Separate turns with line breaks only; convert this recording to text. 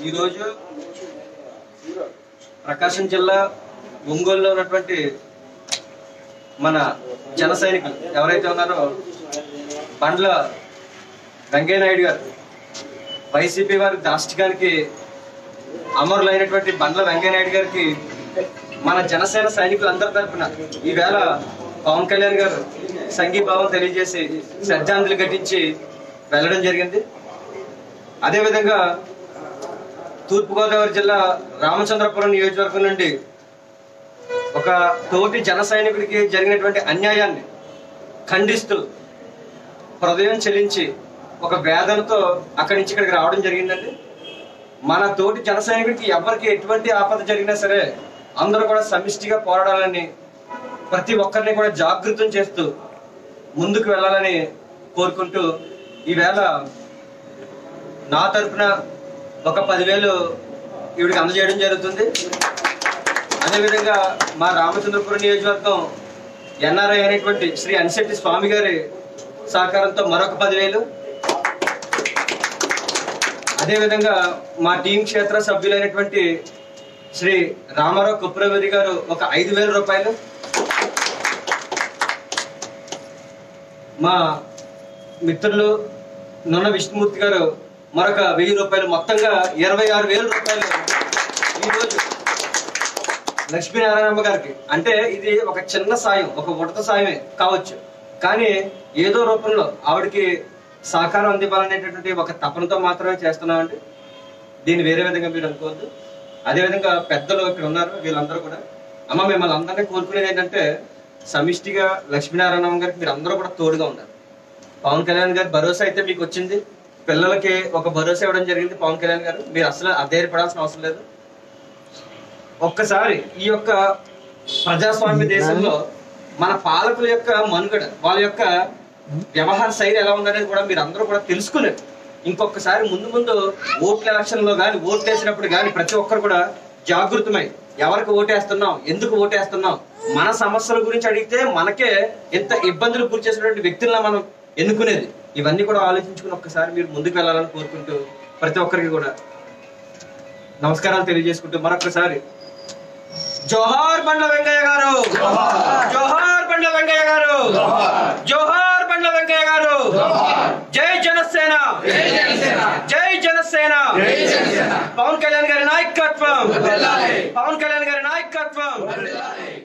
ఈరోజు ప్రకాశం జిల్లా ఒంగోలులో ఉన్నటువంటి మన జన సైనికులు ఎవరైతే ఉన్నారో బండ్ల వెంకయ్య నాయుడు గారు వైసీపీ వారి దాష్టికానికి అమరులైనటువంటి బండ్ల వెంకయ్య నాయుడు గారికి మన జనసేన సైనికులందరి తరపున ఈవేళ పవన్ కళ్యాణ్ గారు సంఘీభావం తెలియజేసి శ్రద్ధాంజలి ఘటించి వెళ్ళడం జరిగింది అదేవిధంగా తూర్పుగోదావరి జిల్లా రామచంద్రపురం నియోజకవర్గం నుండి ఒక తోటి జన సైనికుడికి జరిగినటువంటి అన్యాయాన్ని ఖండిస్తూ హృదయం చెల్లించి ఒక వేదనతో అక్కడి నుంచి ఇక్కడికి రావడం జరిగిందండి మన తోటి జన సైనికుడికి ఎవరికి ఎటువంటి ఆపద జరిగినా సరే అందరూ కూడా సమిష్టిగా పోరాడాలని ప్రతి ఒక్కరిని కూడా జాగృతం చేస్తూ ముందుకు వెళ్ళాలని కోరుకుంటూ ఈవేళ నా తరపున ఒక పదివేలు ఈవిడికి అందజేయడం జరుగుతుంది అదేవిధంగా మా రామచంద్రపురం నియోజకవర్గం ఎన్ఆర్ఐ అయినటువంటి శ్రీ అనిశెట్టి స్వామి గారి సహకారంతో మరొక పదివేలు అదేవిధంగా మా టీం క్షేత్ర సభ్యులైనటువంటి శ్రీ రామారావు కుప్రవేది గారు ఒక ఐదు వేల రూపాయలు మా మిత్రులు నున్న విష్ణుమూర్తి గారు మరొక వెయ్యి రూపాయలు మొత్తంగా ఇరవై ఆరు వేల రూపాయలు ఈరోజు లక్ష్మీనారాయణమ్మ గారికి అంటే ఇది ఒక చిన్న సాయం ఒక ఉడత సాయమే కావచ్చు కానీ ఏదో రూపంలో ఆవిడకి సహకారం అందివ్వాలనేటటువంటి ఒక తపనతో మాత్రమే చేస్తున్నామండి దీన్ని వేరే విధంగా మీరు అనుకోవద్దు అదేవిధంగా పెద్దలు ఇక్కడ ఉన్నారు వీళ్ళందరూ కూడా అమ్మ మిమ్మల్ని అందరినీ కోరుకునేది ఏంటంటే సమిష్టిగా లక్ష్మీనారాయణమ్మ గారికి మీరు అందరూ కూడా తోడుగా ఉన్నారు పవన్ కళ్యాణ్ గారి భరోసా అయితే మీకు వచ్చింది పిల్లలకి ఒక భరోసా ఇవ్వడం జరిగింది పవన్ కళ్యాణ్ గారు మీరు అసలు అధైర్యపడాల్సిన అవసరం లేదు ఒక్కసారి ఈ యొక్క ప్రజాస్వామ్య దేశంలో మన పాలకుల యొక్క మనుగడ వాళ్ళ యొక్క వ్యవహార శైలి ఎలా ఉందనేది కూడా మీరు అందరూ కూడా తెలుసుకున్నారు ఇంకొకసారి ముందు ముందు ఓట్ల ఎలక్షన్ లో కానీ ఓట్లు వేసినప్పుడు కానీ ప్రతి ఒక్కరు కూడా జాగృతమై ఎవరికి ఓటేస్తున్నాం ఎందుకు ఓటేస్తున్నాం మన సమస్యల గురించి అడిగితే మనకే ఎంత ఇబ్బందులు గురి చేసినటువంటి వ్యక్తులను మనం ఎన్నుకునేది ఇవన్నీ కూడా ఆలోచించుకుని ఒక్కసారి మీరు ముందుకు వెళ్ళాలని కోరుకుంటూ ప్రతి ఒక్కరికి కూడా నమస్కారాలు తెలియజేసుకుంటూ మరొకసారి జోహార్ బండ్ల వెంకయ్య గారు జోహార్ బండ్ల వెంకయ్య గారు జోహార్ బండ్ల వెంకయ్య గారు జై జనసేన జై జనసేన పవన్ కళ్యాణ్ గారి నాయకత్వం పవన్ కళ్యాణ్ గారి నాయకత్వం